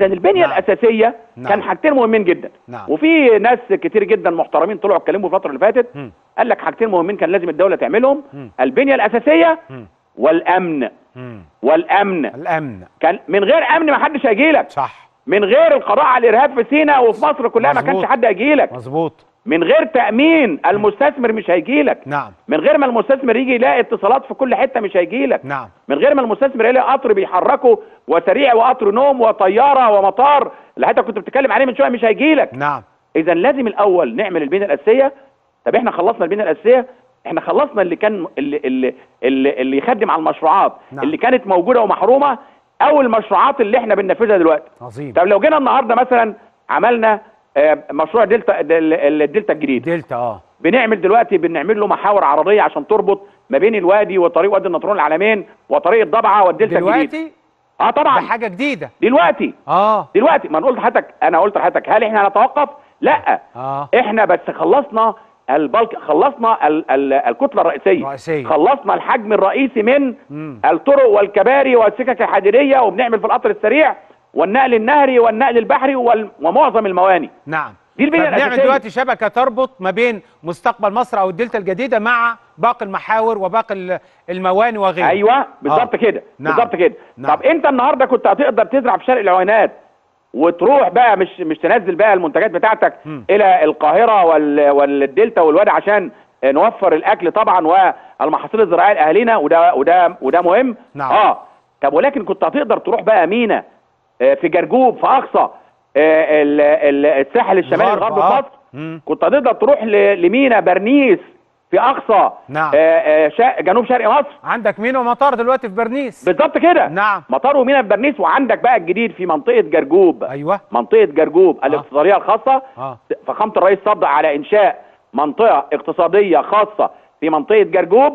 كان البنيه نعم. الاساسيه نعم. كان حاجتين مهمين جدا نعم. وفي ناس كتير جدا محترمين طلعوا اتكلموا الفتره اللي فاتت مم. قال لك حاجتين مهمين كان لازم الدوله تعملهم مم. البنيه الاساسيه مم. والامن مم. والامن الامن كان من غير امن ما حدش هيجي لك صح من غير القضاء على الارهاب في سيناء وفي مصر كلها ما مظبوط. كانش حد هيجي لك مظبوط من غير تامين المستثمر مش هيجي لك نعم من غير ما المستثمر يجي يلاقي اتصالات في كل حته مش هيجي لك نعم من غير ما المستثمر يلاقي قطر بيحركه وسريع وقطر نوم وطياره ومطار اللي حتى كنت بتتكلم عليه من شويه مش هيجي لك نعم اذا لازم الاول نعمل البنيه الاساسيه طب احنا خلصنا البنيه الاساسيه احنا خلصنا اللي كان اللي اللي اللي, اللي يخدم على المشروعات نعم. اللي كانت موجوده ومحرومه او المشروعات اللي احنا بننفذها دلوقتي عظيم طب لو جينا النهارده مثلا عملنا آه، مشروع دلتا دل- الدلتا الجديد دلتا اه بنعمل دلوقتي بنعمل له محاور عرضيه عشان تربط ما بين الوادي وطريق وادي النطرون العلمين وطريق الضبعه والدلتا الجديد دلوقتي اه ده طبعا حاجه جديده دلوقتي اه دلوقتي ما انا قلت لحضرتك انا قلت لحضرتك هل احنا هنتوقف لا اه احنا بس خلصنا البلك خلصنا ال ال الكتله الرئيسيه الرئيسية. خلصنا الحجم الرئيسي من مم. الطرق والكباري والسكك الحديديه وبنعمل في القطر السريع والنقل النهري والنقل البحري وال- ومعظم المواني نعم دي البنية فبنعمل الأساسية. دلوقتي شبكه تربط ما بين مستقبل مصر او الدلتا الجديده مع باقي المحاور وباقي ال- المواني وغيرها ايوه بالظبط آه. كده نعم. بالظبط كده نعم. طب انت النهارده كنت هتقدر تزرع في شرق العوينات وتروح بقى مش مش تنزل بقى المنتجات بتاعتك مم. الى القاهره وال والدلتا والوادي عشان نوفر الاكل طبعا والمحاصيل الزراعيه لاهالينا وده وده وده مهم نعم. اه طب ولكن كنت هتقدر تروح بقى مينا آه، في جرجوب في اقصى آه، ال- ال- الساحل الشمالي الغرب، الغرب آه. في مصر مم. كنت هتقدر تروح ل- لمينا برنيس في اقصى نعم. آه، آه، شا- جنوب شرق مصر عندك مينا ومطار دلوقتي في برنيس بالظبط كده نعم. مطار ومينا برنيس وعندك بقى الجديد في منطقه جرجوب ايوه منطقه جرجوب الاقتصاديه الخاصه اه فخامه الرئيس صدق على انشاء منطقه اقتصاديه خاصه في منطقه جرجوب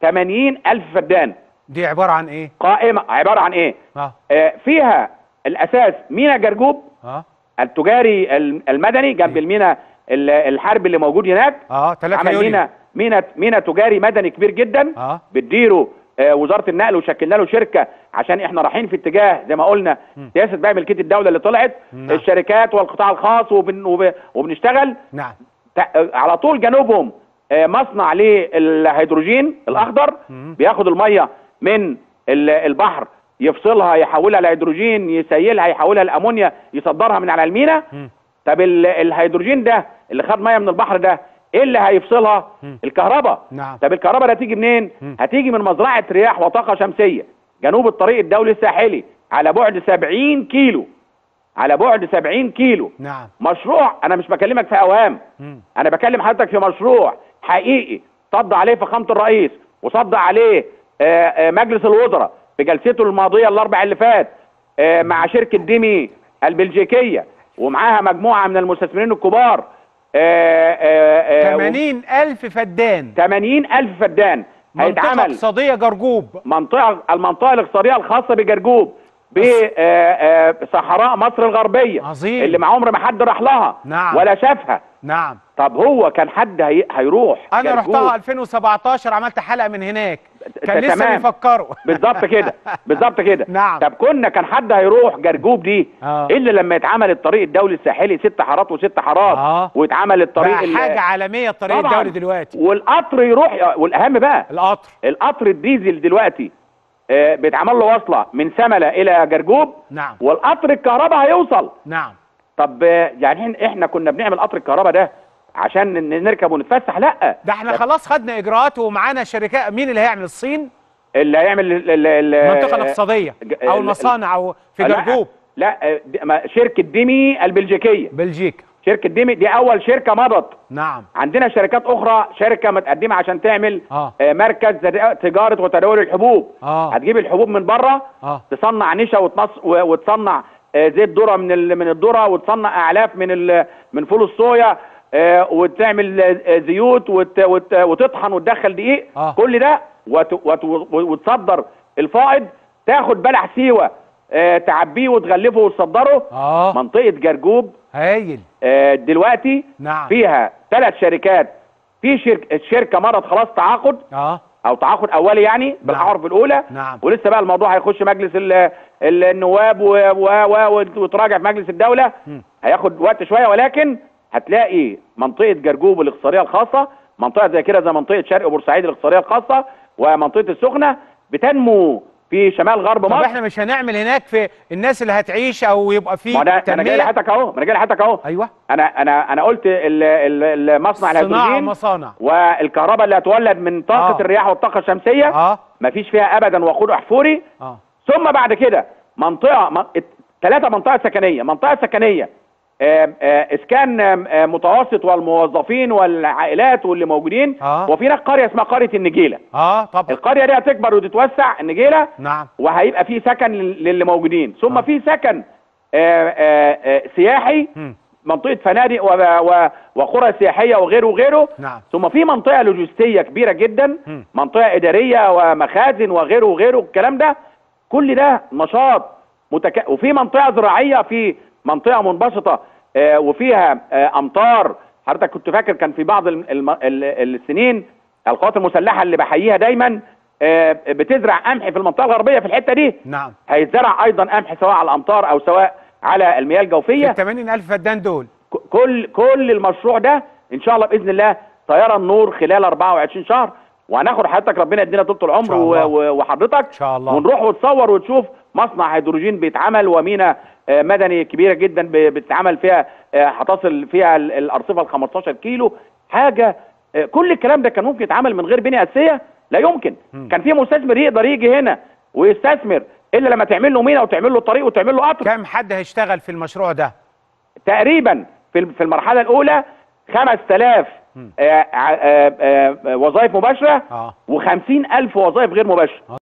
80 الف فدان دي عباره عن ايه قائمه عباره عن ايه اه آه فيها الاساس مينا جرجوب اه التجاري الم- المدني جنب إيه. المينا ال- الحرب اللي موجود هناك اه 3 عمل يوليو مينا مينا مينا تجاري مدني كبير جدا اه بتديره آه، وزاره النقل وشكلنا له شركه عشان احنا رايحين في اتجاه زي ما قلنا مم. سياسه بقى ملكيه الدوله اللي طلعت نعم. الشركات والقطاع الخاص وبن وب- وبنشتغل نعم تع- آه، على طول جنوبهم آه، مصنع للهيدروجين الاخضر مم. بياخد الميه من ال- البحر يفصلها يحولها لهيدروجين يسيلها يحولها لامونيا يصدرها من على المينا مم. طب ال- الهيدروجين ده اللي خد ميه من البحر ده ايه اللي هيفصلها مم. الكهرباء نعم. طب الكهرباء دي هتيجي منين مم. هتيجي من مزرعه رياح وطاقه شمسيه جنوب الطريق الدولي الساحلي على بعد 70 كيلو على بعد 70 كيلو نعم مشروع انا مش بكلمك في اوهام مم. انا بكلم حضرتك في مشروع حقيقي صد عليه فخامه الرئيس وصد عليه آه، آه، مجلس الوزراء في جلسته الماضيه الاربع اللي فات آه، مع شركه ديمي البلجيكيه ومعاها مجموعه من المستثمرين الكبار آه، آه، آه، 80 الف فدان 80 الف فدان منطقه هيتعمل اقتصاديه جرجوب منطقه المنطقه الاقتصاديه الخاصه بجرجوب بصحراء مصر الغربيه عظيم. اللي ما عمر ما حد راح لها نعم. ولا شافها نعم طب هو كان حد هي... هيروح انا جرجوب؟ رحتها 2017 عملت حلقه من هناك كان ت- لسه تمام. بيفكروا بالظبط كده بالظبط كده نعم. طب كنا كان حد هيروح جرجوب دي آه. الا لما يتعمل الطريق الدولي الساحلي ست حارات وست حارات آه. ويتعمل الطريق بقى ال- حاجه عالميه الطريق طبعاً. الدولي دلوقتي والقطر يروح والاهم بقى القطر القطر الديزل دلوقتي آه، بيتعمل له وصله من سمله الى جرجوب نعم والقطر الكهرباء هيوصل نعم طب آه، يعني إحنا- احنا كنا بنعمل قطر الكهرباء ده عشان ن- نركب ونتفسح لا ده احنا خلاص خدنا اجراءات ومعانا شركات مين اللي هيعمل الصين اللي هيعمل ال- ال- ال- المنطقه الاقتصاديه ج- او ال- المصانع او في لا، جرجوب لا آه، دي- ما- شركه ديمي البلجيكيه بلجيكا شركه ديمي دي اول شركه مضت نعم عندنا شركات اخرى شركه متقدمه عشان تعمل اه آه، مركز زر- تجاره وتداول الحبوب اه هتجيب الحبوب من بره اه تصنع نشا وتنص و- وتصنع آه، زيت ذره من ال- من الذره وتصنع اعلاف من ال- من فول الصويا آه، وتعمل آه، زيوت وت- وت- وتطحن وتدخل دقيق آه. كل ده وت- وت- وتصدر الفائض تاخد بلح سيوه آه، تعبيه وتغلفه وتصدره اه منطقه جرجوب هايل آه، دلوقتي نعم فيها ثلاث شركات في شركه شركه مرت خلاص تعاقد اه او تعاقد اولي يعني بالاحرف الاولى نعم. ولسه بقى الموضوع هيخش مجلس ال ال النواب و- و- و- ويتراجع في مجلس الدوله مم. هياخد وقت شويه ولكن هتلاقي منطقه جرجوب الاقتصاديه الخاصه منطقه زي كده زي منطقه شرق بورسعيد الاقتصاديه الخاصه ومنطقه السخنه بتنمو في شمال غرب طب مصر احنا مش هنعمل هناك في الناس اللي هتعيش او يبقى في ما انا انا جاي تنميه لحضرتك اهو ما انا جاي لحضرتك اهو ايوه انا انا انا قلت ال- ال- المصنع صناعه الهيدروجين ومصانع والكهرباء اللي هتولد من طاقه آه. الرياح والطاقه الشمسيه اه مفيش فيها ابدا وقود احفوري اه ثم بعد كده منطقه ثلاثه منطقه سكنيه منطقه سكنيه آم، آه، اسكان آم، آه، متوسط والموظفين والعائلات واللي موجودين آه. وفي هناك قريه اسمها قريه النجيله اه طبعا القريه دي هتكبر وتتوسع النجيله نعم وهيبقى في سكن لل- للي موجودين ثم آه. في سكن آه، آه، آه، سياحي مم. منطقه فنادق و- و- وقرى سياحيه وغيره وغيره نعم ثم في منطقه لوجستيه كبيره جدا مم. منطقه اداريه ومخازن وغيره وغيره الكلام ده كل ده نشاط متك... وفي منطقه زراعيه في منطقه منبسطه آه، وفيها آه، امطار حضرتك كنت فاكر كان في بعض الم- الم... ال- السنين القوات المسلحه اللي بحييها دايما آه، بتزرع قمح في المنطقه الغربيه في الحته دي نعم هيتزرع ايضا قمح سواء على الامطار او سواء على المياه في الجوفيه ال 80000 فدان دول ك- كل كل المشروع ده ان شاء الله باذن الله طياره النور خلال 24 شهر وهناخد حضرتك ربنا يدينا طول العمر شاء الله. و- و- وحضرتك ان شاء الله ونروح وتصور وتشوف مصنع هيدروجين بيتعمل ومينا آه، مدني كبيره جدا ب- بتتعمل فيها آه، هتصل فيها ال- الارصفه ل 15 كيلو حاجه آه، كل الكلام ده كان ممكن يتعمل من غير بنيه اساسيه لا يمكن مم. كان في مستثمر يقدر يجي هنا ويستثمر الا لما تعمل له مينا وتعمل له طريق وتعمل له قطر كم حد هيشتغل في المشروع ده تقريبا في في المرحله الاولى 5000 مم. آه، آه، آه، آه، وظائف مباشره اه و50000 وظائف غير مباشره